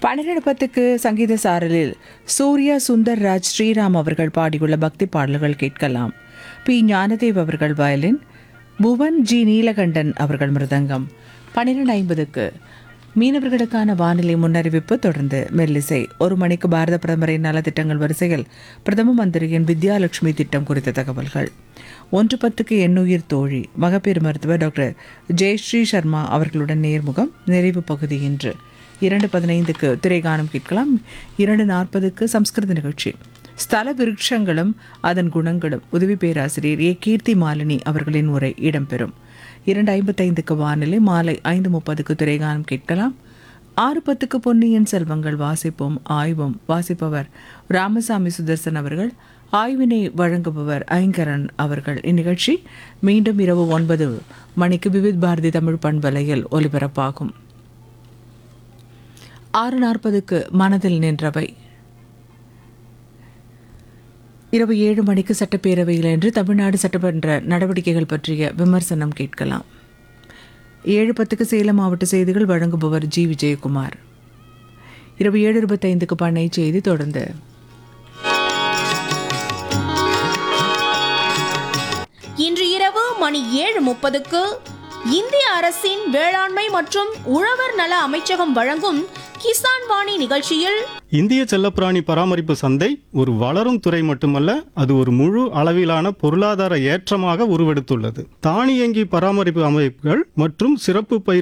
பன்னிரண்டு பத்துக்கு சங்கீத சாரலில் சூர்யா சுந்தர் ராஜ் ஸ்ரீராம் அவர்கள் பாடியுள்ள பக்தி பாடல்கள் கேட்கலாம் பி ஞானதேவ் அவர்கள் வயலின் புவன் ஜி நீலகண்டன் அவர்கள் மிருதங்கம் பன்னிரெண்டு ஐம்பதுக்கு மீனவர்களுக்கான வானிலை முன்னறிவிப்பு தொடர்ந்து மெல்லிசை ஒரு மணிக்கு பாரத பிரதமரின் நலத்திட்டங்கள் வரிசையில் பிரதம மந்திரியின் வித்யாலட்சுமி திட்டம் குறித்த தகவல்கள் ஒன்று பத்துக்கு எண்ணுயிர் தோழி மகப்பேறு மருத்துவர் டாக்டர் ஜெயஸ்ரீ சர்மா அவர்களுடன் நேர்முகம் நிறைவு பகுதி இன்று இரண்டு பதினைந்துக்கு திரைகானம் கேட்கலாம் இரண்டு நாற்பதுக்கு சம்ஸ்கிருத நிகழ்ச்சி ஸ்தல விருட்சங்களும் அதன் குணங்களும் உதவி பேராசிரியர் ஏ கீர்த்தி மாலினி அவர்களின் உரை இடம்பெறும் இரண்டு ஐம்பத்தைந்துக்கு வானிலை மாலை ஐந்து முப்பதுக்கு திரைகானம் கேட்கலாம் ஆறு பத்துக்கு பொன்னியின் செல்வங்கள் வாசிப்போம் ஆய்வோம் வாசிப்பவர் ராமசாமி சுதர்சன் அவர்கள் ஆய்வினை வழங்குபவர் ஐங்கரன் அவர்கள் இந்நிகழ்ச்சி மீண்டும் இரவு ஒன்பது மணிக்கு விவித் பாரதி தமிழ் பண்பலையில் ஒலிபரப்பாகும் ஆறு நாற்பதுக்கு மனதில் நின்றவை இரவு ஏழு மணிக்கு சட்டப்பேரவையில் என்று தமிழ்நாடு சட்டமன்ற நடவடிக்கைகள் பற்றிய விமர்சனம் கேட்கலாம் ஏழு பத்துக்கு சேலம் மாவட்ட செய்திகள் வழங்குபவர் ஜி விஜயகுமார் இரவு ஏழு இருபத்தைந்துக்கு பண்ணை செய்தி தொடர்ந்து இன்று இரவு மணி ஏழு முப்பதுக்கு இந்திய அரசின் வேளாண்மை மற்றும் உழவர் நல அமைச்சகம் வழங்கும் கிசான் வாணி நிகழ்ச்சியில் இந்திய செல்லப்பிராணி பராமரிப்பு சந்தை ஒரு வளரும் துறை மட்டுமல்ல அது ஒரு முழு அளவிலான பொருளாதார ஏற்றமாக உருவெடுத்துள்ளது தானியங்கி பராமரிப்பு அமைப்புகள் மற்றும் சிறப்பு பயிர்